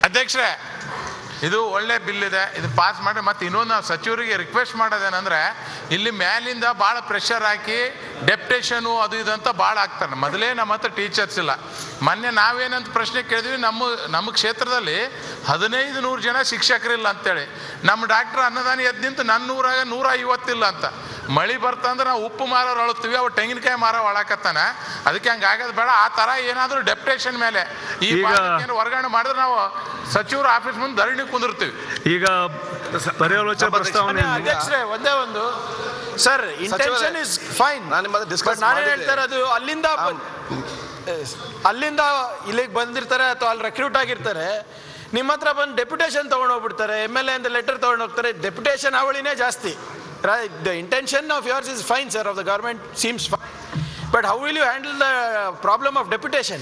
ಅಧ್ಯಕ್ಷರೇ ಇದು ಒಳ್ಳೆ ಬಿಲ್ ಇದೆ ಇದು ಪಾಸ್ ಮಾಡಿ ಮತ್ತೆ ಇನ್ನೊಂದು ನಾವು ಸಚಿವರಿಗೆ ರಿಕ್ವೆಸ್ಟ್ ಮಾಡೋದೇನೆಂದ್ರೆ ಇಲ್ಲಿ ಮ್ಯಾಲಿಂದ ಭಾಳ ಪ್ರೆಷರ್ ಹಾಕಿ ಡೆಪ್ಟೇಷನು ಅದು ಇದು ಅಂತ ಭಾಳ ಆಗ್ತಾರೆ ಮೊದಲೇ ನಮ್ಮ ಹತ್ರ ಟೀಚರ್ಸ್ ಇಲ್ಲ ಮೊನ್ನೆ ನಾವೇನಂತ ಪ್ರಶ್ನೆ ಕೇಳಿದ್ವಿ ನಮ್ಮ ನಮ್ಮ ಕ್ಷೇತ್ರದಲ್ಲಿ ಹದಿನೈದು ನೂರು ಜನ ಶಿಕ್ಷಕರಿಲ್ಲ ಅಂತೇಳಿ ನಮ್ಮ ಡಾಕ್ಟರ್ ಅನ್ನದಾನಿ ಎದ್ದು ನಿಂತು ನನ್ನ ಊರಾಗ ನೂರ ಐವತ್ತಿಲ್ಲ ಅಂತ ಮಳಿ ಬರ್ತಂದ್ರೆ ನಾವು ಉಪ್ಪು ಮಾರೋರು ಅಳುತ್ತೀವಿ ಅವು ತೆಂಗಿನಕಾಯಿ ಮಾರೋ ಒಳಕತ್ತಾನ ಅದಕ್ಕೆ ಹಂಗೆ ಆಗೋದು ಬೇಡ ಆ ಥರ ಏನಾದರೂ ಡೆಪ್ಟೇಷನ್ ಮೇಲೆ ಈ ಈಗ- ಬಾಲಕಿಯನ್ನು ವರ್ಗಾವಣೆ ಮಾಡಿದ್ರೆ ನಾವು ಸಚಿವರ ಆಫೀಸ್ ಮುಂದೆ ಧರಣಿ ಕುಂದಿರ್ತೀವಿ ಈಗ ಪರ್ಯಾಲೋಚನೆ ಪ್ರಸ್ತಾವನೆ ಅಧ್ಯಕ್ಷರೇ ಒಂದೇ ಒಂದು ಸರ್ ಇಂಟೆನ್ಷನ್ ಇಸ್ ಫೈನ್ ನಾನು ನಿಮ್ಮ ಹತ್ರ discuss ಬಟ್ ನಾನು ಮಾಡಿದ್ದೆ. ಹೇಳ್ತಾ ಇರೋದು ಅಲ್ಲಿಂದ ಬ- ಅಲ್ಲಿಂದ ಇಲ್ಲಿಗೆ ಬಂದಿರ್ತಾರೆ ಅಥವಾ ಅಲ್ಲಿ ರೆಕ್ರೂಟ್ ಆಗಿರ್ತಾರೆ ನಿಮ್ಮ ಹತ್ರ ಬಂದು ಡೆಪ್ಯುಟೇಷನ್ ತೊಗೊಂಡು ಹೋಗ್ಬಿಡ್ತಾರೆ ಎಮ್ ಎಲ್ ಎ ಅಂತ ಲೆಟರ್ ತೊಗೊಂಡು ಹೋಗ್ತಾರೆ ಡೆಪ್ಯುಟೇಷನ್ ಅವಳಿನೇ ಜಾಸ್ತಿ the intention of yours is fine sir of the government seems but how will you handle the problem of deputation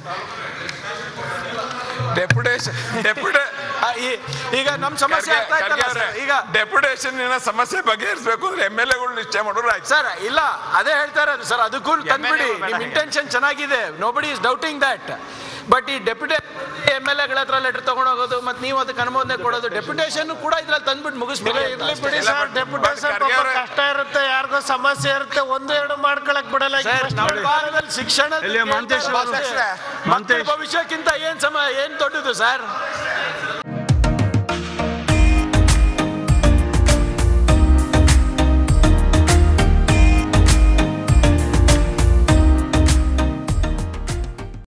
deputation ಡೆಪ್ಯುಟೇ ಈಗ ನಮ್ಮ ಸಮಸ್ಯೆ ಅರ್ಥ ಆಯ್ತಲ್ಲ ಸರ್ ಈಗ ಡೆಪ್ಯುಟೇಷನ್ ಸಮಸ್ಯೆ ಬಗೆಹರಿಸಬೇಕು ಅಂದ್ರೆ ಎಮ್ ಎಲ್ ಎಗಳು ನಿಶ್ಚಯ ಮಾಡೋರು ಆಯ್ತು ಸರ್ ಇಲ್ಲ ಅದೇ ಹೇಳ್ತಾ ಇರೋದು ಸರ್ ಅದಕ್ಕೂ ತಂದ್ಬಿಡಿ ನಿಮ್ ಇಂಟೆನ್ಷನ್ ಚೆನ್ನಾಗಿದೆ nobody is doubting that but ಈ ಡೆಪ್ಯುಟೇ ಎಮ್ ಎಲ್ ಎಗಳ ಹತ್ರ ಲೆಟರ್ ತಗೊಂಡು ಹೋಗೋದು ಮತ್ತೆ ನೀವು ಅದಕ್ಕೆ ಅನುಮೋದನೆ ಕೊಡೋದು ಡೆಪ್ಯುಟೇಷನ್ ಕೂಡ ಇದ್ರಲ್ಲಿ ತಂದ್ಬಿಟ್ಟು ಮುಗಿಸ್ಬೇಕು ಇರ್ಲಿ ಬಿಡಿ ಇಲ್ಲ, sir but- deputation but Kharge ಪಾಪ ಅವ್ರೆ- ಕಷ್ಟ ಇರುತ್ತೆ ಯಾರಿಗೋ ಸಮಸ್ಯೆ ಇರುತ್ತೆ ಒಂದು ಎರಡು ಮಾಡ್ಕೊಳಕ್ ಬಿಡಲ್ಲ ಈ ಸರ್ ಪ್ರಶ್ನೆ. ನಮ್ಮ ಭಾರತದಲ್ಲಿ ಶಿಕ್ಷಣ ಇಲ್ಲಿ ಮಾಂತೇಶ್ ಅವರು- ಮಕ್ಕಳ ಮಾಂತೇಶ್. ಭವಿಷ್ಯಕ್ಕಿಂತ ಏನ್ ಸಮ ಏನ್ ದೊಡ್ಡದು ಸರ್